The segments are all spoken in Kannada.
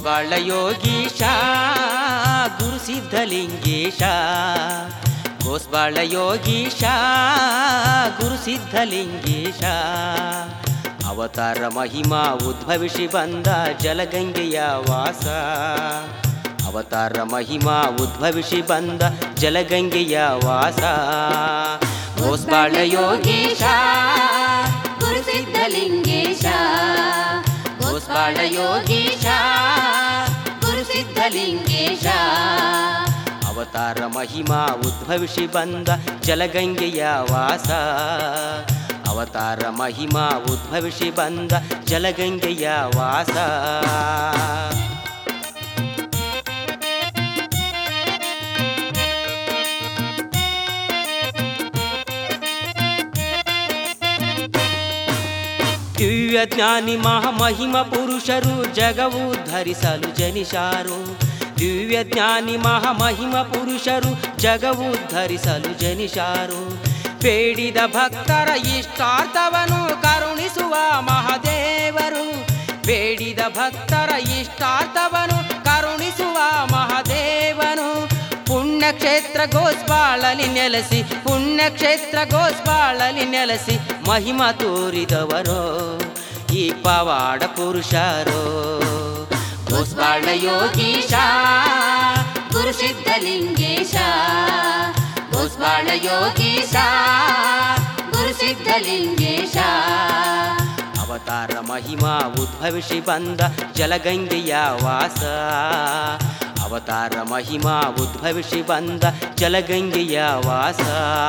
ಗೋಸ್ವಾಳ ಯೋಗೀಶ ಗುರು ಸಿದ್ಧಲಿಂಗೇಶ ಗೋಸ್ವಾಳ ಯೋಗೀಶ ಗುರು ಸಿದ್ಧಲಿಂಗೇಶ ಅವತಾರ ಮಹಿಮಾ ಉದ್ಭವಿಸಿ ಬಂದ ಜಲಗಂಗೆಯ ವಾಸ ಅವತಾರ ಮಹಿಮಾ ಉದ್ಭವಿಸಿ ಬಂದ ಜಲಗಂಗೆಯ ವಾಸ ಗೋಸ್ವಾಳ ಯೋಗೀಶ ಗುರು ಸಿದ್ಧಲಿಂಗೇಶ ಗೋಸ್ವಾಳ ಯೋಗೀಶ ಗುರು ಸಿದ್ಧಲಿಂಗೇಶ ಅವತಾರ ಮಹಿಮಾ ಉದ್ಭವಿಸಿ ಬಂದ ಜಲಗಂಗೆಯ ವಾಸ ಅವತಾರ ಮಹಿಮಾ ಉದ್ಭವಿಸಿ ಬಂದ ಜಲಗಂಗೆಯ ವಾಸ ದಿವ್ಯ ಜ್ಞಾನಿ ಮಹಾಮಹಿಮ ಪುರುಷರು ಜಗವು ಧರಿಸಲು ಜನಿಷಾರು ದಿವ್ಯ ಜ್ಞಾನಿ ಮಹಾಮಹಿಮ ಪುರುಷರು ಜಗವು ಧರಿಸಲು ಜನಿಷಾರು ಬೇಡಿದ ಭಕ್ತರ ಇಷ್ಟಾರ್ಥವನ್ನು ಕರುಣಿಸುವ ಮಹಾದೇವರು ಬೇಡಿದ ಭಕ್ತರ ಇಷ್ಟಾರ್ಥವನ್ನು ಕರುಣಿಸುವ ಮಹಾದೇವನು ಪುಣ್ಯಕ್ಷೇತ್ರ ಗೋಸ್ಬಾಳಲಿ ನೆಲೆಸಿ ಪುಣ್ಯಕ್ಷೇತ್ರ ಗೋಸ್ಬಾಳಲಿ ನೆಲೆಸಿ ಮಹಿಮ ತೋರಿದವರು ಈ ಪವಾಡ ಪುರುಷರು ಗೋಸ್ಬಾಳ ಯೋಗೀಶ ಗುರು ಸಿದ್ಧಲಿಂಗೇಶ ಗೋಸ್ಬಾಳ ಯೋಗೀಶ ಗುರು ಸಿದ್ಧಲಿಂಗೇಶ ಅವತಾರ ಮಹಿಮಾ ಉದ್ಭವಿಸಿ ಬಂದ ಜಲಗಂಗೆಯ ವಾಸ ಅವತಾರ ಮಹಿಮಾ ಉದ್ಭವಿಸಿ ಬಂದ ಜಲಗಂಗೆಯ ವಾಸ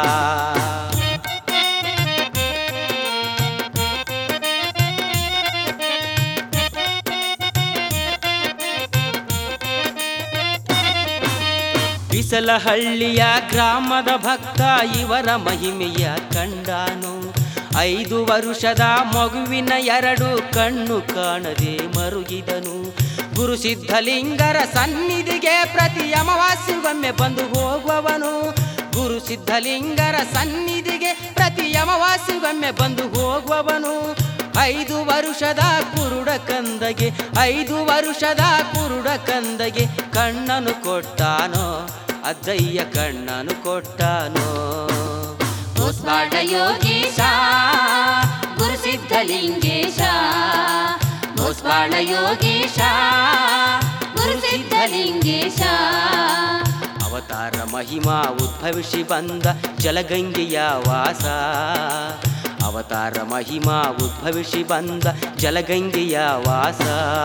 ಬಿಸಲಹಳ್ಳಿಯ ಗ್ರಾಮದ ಭಕ್ತ ಇವರ ಮಹಿಮೆಯ ಕಂಡಾನು ಐದು ವರುಷದ ಮಗುವಿನ ಎರಡು ಕಣ್ಣು ಕಾಣದೆ ಮರುಗಿದನು ಗುರು ಸಿದ್ಧಲಿಂಗರ ಸನ್ನಿಧಿಗೆ ಪ್ರತಿ ಅಮಾವಾಸ್ಯಗೊಮ್ಮೆ ಬಂದು ಹೋಗುವವನು ಗುರು ಸಿದ್ಧಲಿಂಗರ ಸನ್ನಿಧಿಗೆ ಪ್ರತಿ ಅಮಾವಾಸ್ಯಗೊಮ್ಮೆ ಬಂದು ಹೋಗುವವನು ಐದು ವರುಷದ ಕುರುಡ ಕಂದಗೆ ಐದು ವರುಷದ ಕುರುಡ ಕಂದಗೆ ಕಣ್ಣನು ಕೊಟ್ಟಾನೋ ಅಜ್ಜಯ್ಯ ಕಣ್ಣನು ಕೊಟ್ಟಾನೋ ಗೋಸ್ವಾಡ ಯೋಗೀಶ ಗುರು ಸಿದ್ಧಲಿಂಗೇಶ ಗೋಸ್ವಾಡ ಯೋಗೀಶ ಗುರು ಸಿದ್ಧಲಿಂಗೇಶ ಅವತಾರ ಮಹಿಮಾ ಉದ್ಭವಿಸಿ ಬಂದ ಜಲಗಂಗೆಯ ವಾಸ ಅವತಾರ ಮಹಿಮಾ ಉದ್ಭವಿಸಿ ಬಂದ ಜಲಗಂಗೆಯ ವಾಸ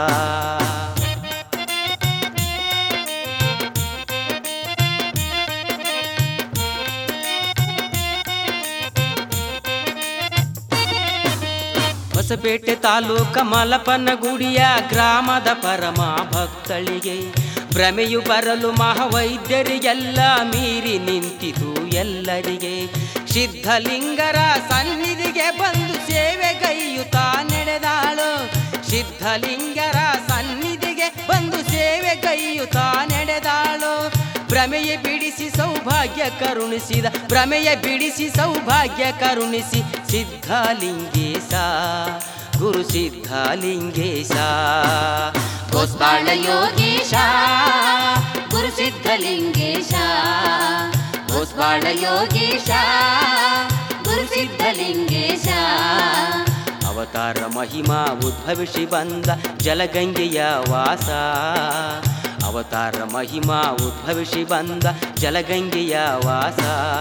ಹೊಸಪೇಟೆ ತಾಲೂಕ ಮಲಪನಗುಡಿಯ ಗ್ರಾಮದ ಪರಮ ಭಕ್ತಳಿಗೆ ಭ್ರಮೆಯು ಬರಲು ಮಹಾವೈದ್ಯರಿಗೆಲ್ಲ ಮೀರಿ ನಿಂತಿತು ಎಲ್ಲರಿಗೆ ಸಿದ್ಧಲಿಂಗರ ಸನ್ನಿಧಿಗೆ ಬಂದು ಸೇವೆಗೈಯುತ್ತಾ ನಡೆದಾಳು ಸಿದ್ಧಲಿಂಗರ ಸನ್ನಿಧಿಗೆ ಬಂದು ಸೇವೆಗೈಯುತ್ತಾ ನಡೆದಾಳು ಭ್ರಮೆಯ ಬಿಡಿಸಿ ಸೌಭಾಗ್ಯ ಕರುಣಿಸಿದ ಭ್ರಮೆಯ ಬಿಡಿಸಿ ಸೌಭಾಗ್ಯ ಕರುಣಿಸಿ ಸಿದ್ಧಲಿಂಗೇಶ ಗುರು ಸಿದ್ಧಲಿಂಗೇಶ ಗೋಸ್ವಾಳ ಯೋಗೀಶ ಗುರು ಸಿದ್ಧಲಿಂಗೇಶ ಗೋಸ್ವಾಳ ಯೋಗೀಶ ಗುರು ಸಿದ್ಧಲಿಂಗೇಶ ಅವತಾರ ಮಹಿಮಾ ಉದ್ಭವಿಸಿ ಬಂದ ಜಲಗಂಗೆಯ ವಾಸ ಅವತಾರ ಮಹಿಮಾ ಉದ್ಭವಿಸಿ ಬಂದ ಜಲಗಂಗೆಯ ವಾಸ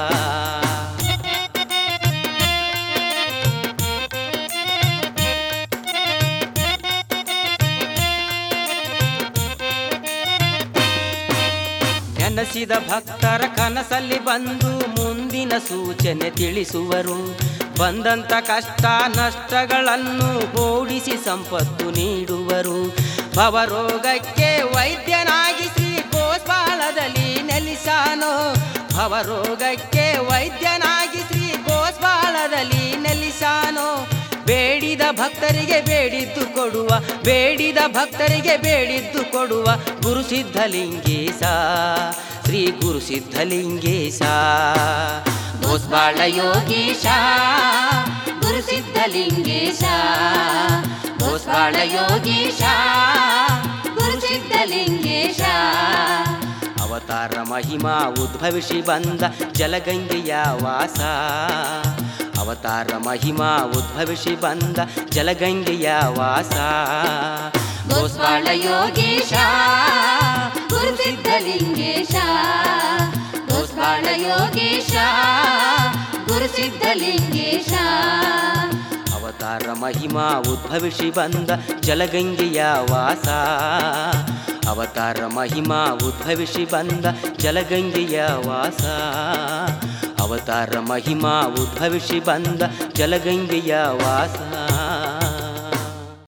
ನೆನೆಸಿದ ಭಕ್ತರ ಕನಸಲ್ಲಿ ಬಂದು ಮುಂದಿನ ಸೂಚನೆ ತಿಳಿಸುವರು ಬಂದಂತ ಕಷ್ಟ ನಷ್ಟಗಳನ್ನು ಓಡಿಸಿ ಸಂಪತ್ತು ನೀಡುವರು ಭವರೋಗಕ್ಕೆ ವೈದ್ಯನಾಗಿ ಶ್ರೀ ಗೋಸ್ವಾಳದಲ್ಲಿ ನೆಲೆಸಾನೋ ಭವರೋಗಕ್ಕೆ ವೈದ್ಯನಾಗಿ ಶ್ರೀ ಗೋಸ್ವಾಳದಲ್ಲಿ ನೆಲೆಸಾನೋ ಬೇಡಿದ ಭಕ್ತರಿಗೆ ಬೇಡಿದ್ದು ಕೊಡುವ ಬೇಡಿದ ಭಕ್ತರಿಗೆ ಬೇಡಿದ್ದು ಕೊಡುವ ಗುರು ಸಿದ್ಧಲಿಂಗೇಶ ಶ್ರೀ ಗುರು ಸಿದ್ಧಲಿಂಗೇಶ ಗೋಸ್ವಾಳ ಯೋಗೀಶ ಗುರು ಸಿದ್ಧಲಿಂಗೇಶ ಗೋಸ್ವಾಳ ಯೋಗೀಶ ಗುರು ಗುರುಸಿದ್ಧಲಿಂಗೇಶ ಅವತಾರ ಮಹಿಮಾ ಉದ್ಭವಿಸಿ ಬಂದ ಜಲಗಂಗೆಯ ವಾಸ ಅವತಾರ ಮಹಿಮಾ ಉದ್ಭವಿಸಿ ಬಂದ ಜಲಗಂಗೆಯ ವಾಸ ಗೋಸ್ವಾಳ ಯೋಗೀಶ ಗುರುಸಿದ್ಧಲಿಂಗೇಶ ಗೋಸ್ವಾಳ ಯೋಗೀಶ ಗುರುಸಿದ್ಧಲಿಂಗೇಶ ಅವತಾರ ಮಹಿಮಾ ಉದ್ಭವಿಸಿ ಬಂದ ಜಲಗಂಗೆಯ ವಾಸ ಅವತಾರ ಮಹಿಮಾ ಉದ್ಭವಿಸಿ ಬಂದ ಜಲಗಂಗೆಯ ವಾಸ ಅವತಾರ ಮಹಿಮಾ ಉದ್ಭವಿಸಿ ಬಂದ ಜಲಗಂಗೆಯ ವಾಸ